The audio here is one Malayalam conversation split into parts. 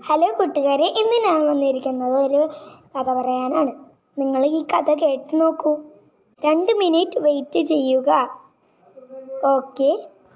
ഹലോ കൂട്ടുകാരെ ഇന്ന് ഞാൻ വന്നിരിക്കുന്നത് ഒരു കഥ പറയാനാണ് നിങ്ങൾ ഈ കഥ കേട്ട് നോക്കൂ രണ്ട് മിനിറ്റ് വെയിറ്റ് ചെയ്യുക ഓക്കെ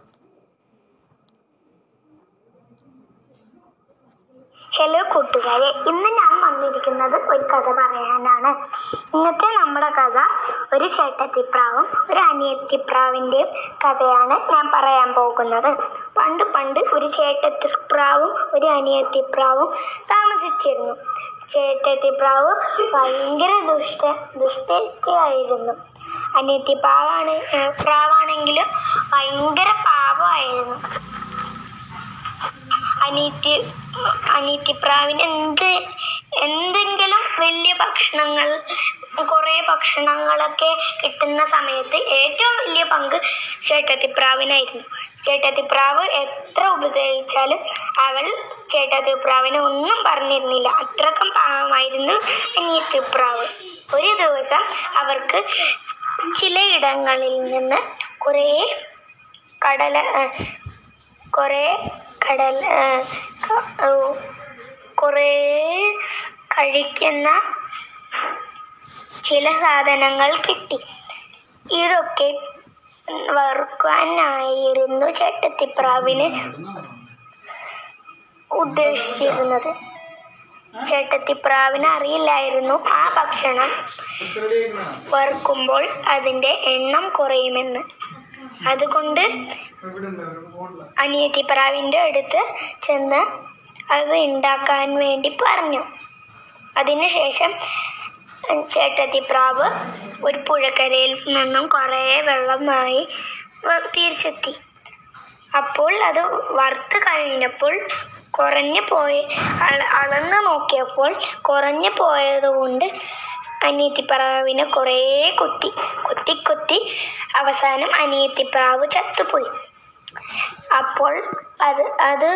ഹലോ കൂട്ടുകാരെ ഇന്ന് ഞാൻ വന്നിരിക്കുന്നത് ഒരു കഥ പറയാനാണ് ഇന്നത്തെ നമ്മുടെ കഥ ഒരു ചേട്ടത്തിപ്രാവും ഒരു അനിയത്തിപ്രാവിൻ്റെയും കഥയാണ് ഞാൻ പറയാൻ പോകുന്നത് പണ്ട് പണ്ട് ഒരു ചേട്ടത്തിപ്രാവും ഒരു അനിയത്തിപ്രാവും താമസിച്ചിരുന്നു ചേട്ടത്തിപ്രാവ് ഭയങ്കര ദുഷ്ട ദുഷ്ടയായിരുന്നു അനിയത്തിപ്രാവാണ് പ്രാവാണെങ്കിലും ഭയങ്കര പാവമായിരുന്നു അനീത്തി അനീത്തിപ്രാവിന് എന്ത് എന്തെങ്കിലും വലിയ ഭക്ഷണങ്ങൾ കുറേ ഭക്ഷണങ്ങളൊക്കെ കിട്ടുന്ന സമയത്ത് ഏറ്റവും വലിയ പങ്ക് ചേട്ടത്തിപ്രാവിനായിരുന്നു ചേട്ടത്തിപ്രാവ് എത്ര ഉപദ്രവിച്ചാലും അവൾ ചേട്ടത്തിപ്രാവിനെ ഒന്നും പറഞ്ഞിരുന്നില്ല അത്രക്കും പാവമായിരുന്നു അനിയത്തിപ്രാവ് ഒരു ദിവസം അവർക്ക് ചിലയിടങ്ങളിൽ നിന്ന് കുറേ കടല കുറേ കടൽ കുറേ കഴിക്കുന്ന ചില സാധനങ്ങൾ കിട്ടി ഇതൊക്കെ വറുക്കാനായിരുന്നു ചേട്ടത്തിപ്രാവിന് ഉദ്ദേശിച്ചിരുന്നത് ചേട്ടത്തിപ്രാവിന് അറിയില്ലായിരുന്നു ആ ഭക്ഷണം വറുക്കുമ്പോൾ അതിൻ്റെ എണ്ണം കുറയുമെന്ന് അതുകൊണ്ട് അനിയത്തിപ്രാവിൻ്റെ അടുത്ത് ചെന്ന് അത് ഉണ്ടാക്കാൻ വേണ്ടി പറഞ്ഞു അതിനുശേഷം ചേട്ടത്തിപ്രാവ് ഒരു പുഴക്കരയിൽ നിന്നും കുറേ വെള്ളമായി തിരിച്ചെത്തി അപ്പോൾ അത് വറുത്ത് കഴിഞ്ഞപ്പോൾ കുറഞ്ഞു പോയി അളന്ന് നോക്കിയപ്പോൾ കുറഞ്ഞു പോയതുകൊണ്ട് അനിയത്തിപ്രാവിനെ കുറേ കുത്തി കുത്തി കുത്തി അവസാനം അനിയത്തിപ്രാവ് ചത്തുപോയി അപ്പോൾ അത് അത്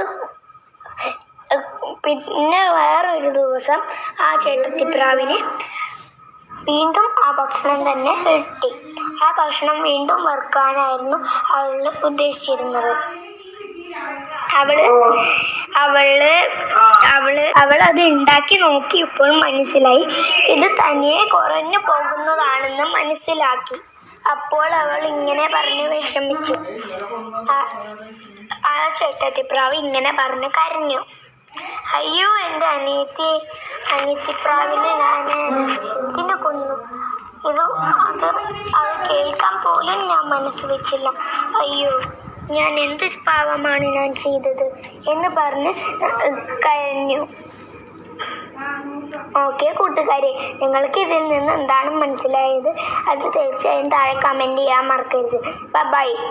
പിന്നെ വേറൊരു ദിവസം ആ ചേട്ടത്തിപ്രാവിന് വീണ്ടും ആ ഭക്ഷണം തന്നെ കിട്ടി ആ ഭക്ഷണം വീണ്ടും വറുക്കാനായിരുന്നു അവൾ ഉദ്ദേശിച്ചിരുന്നത് അവള് അവള് അവള് അവൾ അത് ഉണ്ടാക്കി നോക്കിയപ്പോൾ മനസ്സിലായി ഇത് തനിയെ കുറഞ്ഞു പോകുന്നതാണെന്ന് മനസ്സിലാക്കി അപ്പോൾ അവൾ ഇങ്ങനെ പറഞ്ഞ് വിഷമിച്ചു ആ ചേട്ടത്തിപ്രാവ് ഇങ്ങനെ പറഞ്ഞ് കരഞ്ഞു അയ്യോ എൻ്റെ അനിയത്തി അനിയത്തിപ്രാവിനെ ഞാൻ ഇതിനെ കൊന്നു ഇത് അത് അത് കേൾക്കാൻ പോലും ഞാൻ മനസ്സ് വെച്ചില്ല അയ്യോ ഞാൻ എന്ത് പാവമാണ് ഞാൻ ചെയ്തത് എന്ന് പറഞ്ഞ് കരഞ്ഞു ഓക്കെ കൂട്ടുകാരെ നിങ്ങൾക്ക് ഇതിൽ നിന്ന് എന്താണ് മനസ്സിലായത് അത് തീർച്ചയായും താഴെ കമൻറ്റ് ചെയ്യാൻ മറക്കരുത് ബൈ